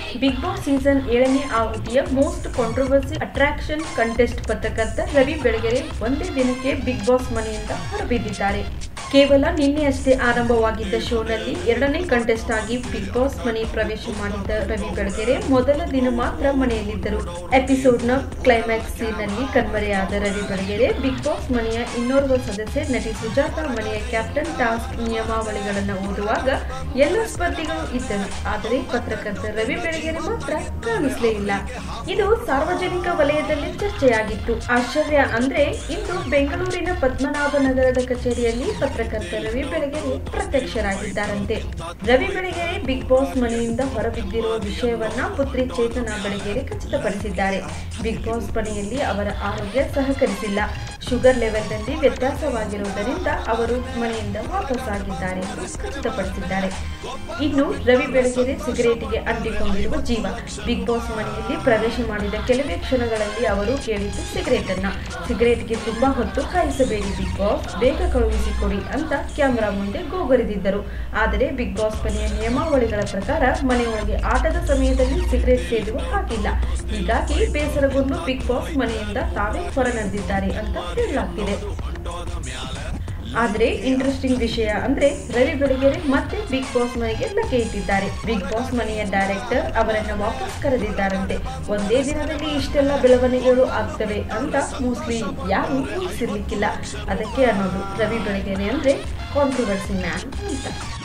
big boss season ಏಳನೇ ಆವೃತ್ತಿಯ most controversy attraction contest ಪತ್ರಕರ್ತ ರವಿ ಬೆಳಗೆರೆ ಒಂದೇ ದಿನಕ್ಕೆ ಬಿಗ್ ಬಾಸ್ ಮನೆಯಿಂದ ಹೊರಬಿದ್ದಿದ್ದಾರೆ ಕೇವಲ ನಿನ್ನೆಯಷ್ಟೇ ಆರಂಭವಾಗಿದ್ದ ಶೋನಲ್ಲಿ ಎರಡನೇ ಕಂಟೆಸ್ಟ್ ಆಗಿ ಬಿಗ್ ಬಾಸ್ ಮನೆ ಪ್ರವೇಶ ಮಾಡಿದ್ದ ರವಿ ಬೆಳಗೆರೆ ಮೊದಲ ದಿನ ಮಾತ್ರ ಮನೆಯಲ್ಲಿದ್ದರು ಎಪಿಸೋಡ್ನ ಕ್ಲೈಮ್ಯಾಕ್ಸ್ ಸೀನ್ನಲ್ಲಿ ಕಣ್ಮರೆಯಾದ ರವಿ ಬೆಳಗೆರೆ ಬಿಗ್ ಬಾಸ್ ಮನೆಯ ಇನ್ನೋರ್ವ ಸದಸ್ಯೆ ನಟಿ ಸುಜಾತ ಮನೆಯ ಕ್ಯಾಪ್ಟನ್ ಟಾಸ್ಕ್ ನಿಯಮಾವಳಿಗಳನ್ನು ಓದುವಾಗ ಎಲ್ಲ ಸ್ಪರ್ಧಿಗಳು ಇದ್ದರು ಆದರೆ ಪತ್ರಕರ್ತ ರವಿ ಬೆಳಗೆರೆ ಮಾತ್ರ ಕಾಣಿಸಲೇ ಇಲ್ಲ ಇದು ಸಾರ್ವಜನಿಕ ವಲಯದಲ್ಲಿ ಚರ್ಚೆಯಾಗಿತ್ತು ಆಶ್ಚರ್ಯ ಅಂದ್ರೆ ಇಂದು ಬೆಂಗಳೂರಿನ ಪದ್ಮನಾಭ ನಗರದ ಕಚೇರಿಯಲ್ಲಿ ಪತ್ರಕರ್ತ ರವಿ ಬೆಳಗೆರೆ ಪ್ರತ್ಯಕ್ಷರಾಗಿದ್ದಾರಂತೆ ರವಿ ಬೆಳಗೆರೆ ಬಿಗ್ ಬಾಸ್ ಮನೆಯಿಂದ ಹೊರಬಿದ್ದಿರುವ ವಿಷಯವನ್ನ ಪುತ್ರಿ ಚೇತನಾ ಬೆಳಗೆರೆ ಖಚಿತಪಡಿಸಿದ್ದಾರೆ ಬಿಗ್ ಬಾಸ್ ಮನೆಯಲ್ಲಿ ಅವರ ಆರೋಗ್ಯ ಸಹಕರಿಸಿಲ್ಲ ಶುಗರ್ ಲೆವೆಲ್ನಲ್ಲಿ ವ್ಯತ್ಯಾಸವಾಗಿರುವುದರಿಂದ ಅವರು ಮನೆಯಿಂದ ವಾಪಸ್ಸಾಗಿದ್ದಾರೆ ಎಂದು ಖಚಿತಪಡಿಸಿದ್ದಾರೆ ಇನ್ನು ರವಿ ಬೆಳಗೆರೆ ಸಿಗರೇಟಿಗೆ ಅಂಟಿಕೊಂಡಿರುವ ಜೀವ ಬಿಗ್ ಬಾಸ್ ಮನೆಯಲ್ಲಿ ಪ್ರವೇಶ ಮಾಡಿದ ಕೆಲವೇ ಕ್ಷಣಗಳಲ್ಲಿ ಅವರು ಕೇಳಿದ್ದು ಸಿಗರೇಟ್ ಅನ್ನ ಸಿಗರೇಟ್ಗೆ ತುಂಬಾ ಹೊತ್ತು ಕಾಯಿಸಬೇಡಿ ಬಿಗ್ ಬಾಸ್ ಬೇಗ ಕಳುಹಿಸಿಕೊಡಿ ಅಂತ ಕ್ಯಾಮೆರಾ ಮುಂದೆ ಗೋಗರಿದಿದ್ದರು ಆದರೆ ಬಿಗ್ ಬಾಸ್ ಮನೆಯ ನಿಯಮಾವಳಿಗಳ ಪ್ರಕಾರ ಮನೆಯೊಳಗೆ ಆಟದ ಸಮಯದಲ್ಲಿ ಸಿಗರೇಟ್ ಸೇದುವ ಹಾಕಿಲ್ಲ ಹೀಗಾಗಿ ಬೇಸರಗೊಂಡು ಬಿಗ್ ಬಾಸ್ ಮನೆಯಿಂದ ತಾವೇ ಹೊರ ನಡೆದಿದ್ದಾರೆ ಅಂತ ಹೇಳಲಾಗ್ತಿದೆ ಆದ್ರೆ ಇಂಟ್ರೆಸ್ಟಿಂಗ್ ವಿಷಯ ಅಂದ್ರೆ ರವಿ ಬೆಳಗೆರೆ ಮತ್ತೆ ಬಿಗ್ ಬಾಸ್ ಮನೆಗೆ ಲಗ್ಗೆ ಇಟ್ಟಿದ್ದಾರೆ ಬಿಗ್ ಬಾಸ್ ಮನೆಯ ಡೈರೆಕ್ಟರ್ ಅವರನ್ನ ವಾಪಸ್ ಕರೆದಿದ್ದಾರಂತೆ ಒಂದೇ ದಿನದಲ್ಲಿ ಇಷ್ಟೆಲ್ಲ ಬೆಳವಣಿಗೆಗಳು ಆಗ್ತವೆ ಅಂತ ಮೋಸ್ಟ್ಲಿ ಯಾರು ಊಹಿಸಿರ್ಲಿಕ್ಕಿಲ್ಲ ಅದಕ್ಕೆ ಅನ್ನೋದು ರವಿ ಬೆಳಗೆರೆ ಅಂದ್ರೆ ಕಾಂಟ್ರವರ್ಸಿ ಮ್ಯಾನ್ ಅಂತ